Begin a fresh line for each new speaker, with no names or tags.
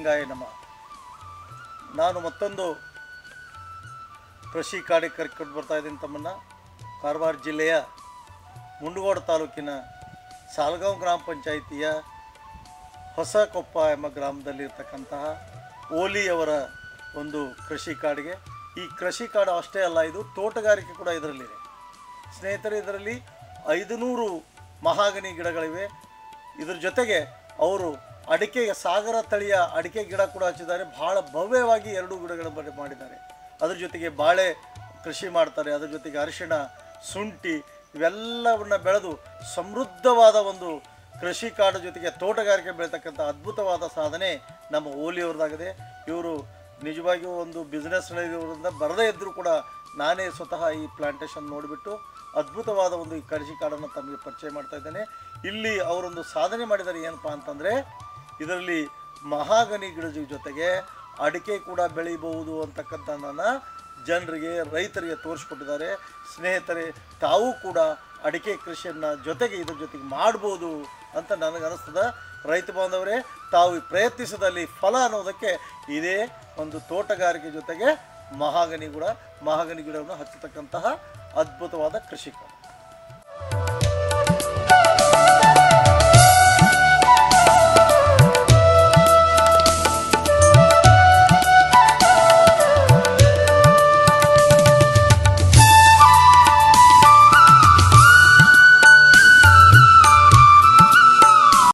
ಬಜರಂಗಾಯ ನಮ ನಾನು ಮತ್ತೊಂದು ಕೃಷಿ ಕಾರ್ಯ ಕರ್ಕೊಂಡು ಬರ್ತಾ ಇದ್ದೀನಿ ತಮ್ಮನ್ನು ಕಾರವಾರ ಜಿಲ್ಲೆಯ ಮುಂಡಗೋಡ ತಾಲೂಕಿನ ಸಾಲ್ಗಾಂವ್ ಗ್ರಾಮ ಪಂಚಾಯಿತಿಯ ಹೊಸಕೊಪ್ಪ ಎಂಬ ಗ್ರಾಮದಲ್ಲಿರ್ತಕ್ಕಂತಹ ಓಲಿಯವರ ಒಂದು ಕೃಷಿ ಕಾಡಿಗೆ ಈ ಕೃಷಿ ಕಾಡು ಅಷ್ಟೇ ಅಲ್ಲ ಇದು ತೋಟಗಾರಿಕೆ ಕೂಡ ಇದರಲ್ಲಿದೆ ಸ್ನೇಹಿತರೆ ಇದರಲ್ಲಿ ಐದುನೂರು ಮಹಾಗನಿ ಗಿಡಗಳಿವೆ ಇದ್ರ ಜೊತೆಗೆ ಅವರು ಅಡಿಕೆ ಸಾಗರ ತಳಿಯ ಅಡಿಕೆ ಗಿಡ ಕೂಡ ಹಚ್ಚಿದ್ದಾರೆ ಬಹಳ ಭವ್ಯವಾಗಿ ಎರಡು ಗಿಡಗಳನ್ನು ಮಾಡಿದ್ದಾರೆ ಅದ್ರ ಜೊತೆಗೆ ಬಾಳೆ ಕೃಷಿ ಮಾಡ್ತಾರೆ ಅದ್ರ ಜೊತೆಗೆ ಅರಿಶಿಣ ಶುಂಠಿ ಇವೆಲ್ಲವನ್ನ ಬೆಳೆದು ಸಮೃದ್ಧವಾದ ಒಂದು ಕೃಷಿ ಕಾಡು ಜೊತೆಗೆ ತೋಟಗಾರಿಕೆ ಬೆಳೀತಕ್ಕಂಥ ಅದ್ಭುತವಾದ ಸಾಧನೆ ನಮ್ಮ ಓಲಿಯವ್ರದ್ದಾಗಿದೆ ಇವರು ನಿಜವಾಗಿಯೂ ಒಂದು ಬಿಸ್ನೆಸ್ ನಡೆಯೋದ್ರಿಂದ ಬರದೇ ಇದ್ದರೂ ಕೂಡ ನಾನೇ ಸ್ವತಃ ಈ ಪ್ಲಾಂಟೇಶನ್ ನೋಡಿಬಿಟ್ಟು ಅದ್ಭುತವಾದ ಒಂದು ಈ ಕೃಷಿ ಕಾಡನ್ನು ತಮಗೆ ಪರಿಚಯ ಮಾಡ್ತಾ ಇದ್ದೇನೆ ಇಲ್ಲಿ ಅವರೊಂದು ಸಾಧನೆ ಮಾಡಿದ್ದಾರೆ ಏನಪ್ಪ ಅಂತಂದರೆ ಇದರಲ್ಲಿ ಮಹಾಗನಿ ಗಿಡದ ಜೊತೆಗೆ ಅಡಿಕೆ ಕೂಡ ಬೆಳೀಬಹುದು ಅಂತಕ್ಕಂಥದ್ದನ್ನು ಜನರಿಗೆ ರೈತರಿಗೆ ತೋರಿಸ್ಕೊಟ್ಟಿದ್ದಾರೆ ಸ್ನೇಹಿತರೆ ತಾವು ಕೂಡ ಅಡಿಕೆ ಕೃಷಿಯನ್ನು ಜೊತೆಗೆ ಇದ್ರ ಜೊತೆಗೆ ಮಾಡ್ಬೋದು ಅಂತ ನನಗೆ ಅನಿಸ್ತದ ರೈತ ಬಾಂಧವರೇ ತಾವು ಪ್ರಯತ್ನಿಸಿದಲ್ಲಿ ಫಲ ಅನ್ನೋದಕ್ಕೆ ಇದೇ ಒಂದು ತೋಟಗಾರಿಕೆ ಜೊತೆಗೆ ಮಹಾಗನಿ ಕೂಡ ಮಹಾಗನಿ ಗಿಡವನ್ನು ಹಚ್ಚತಕ್ಕಂತಹ ಅದ್ಭುತವಾದ ಕೃಷಿಕ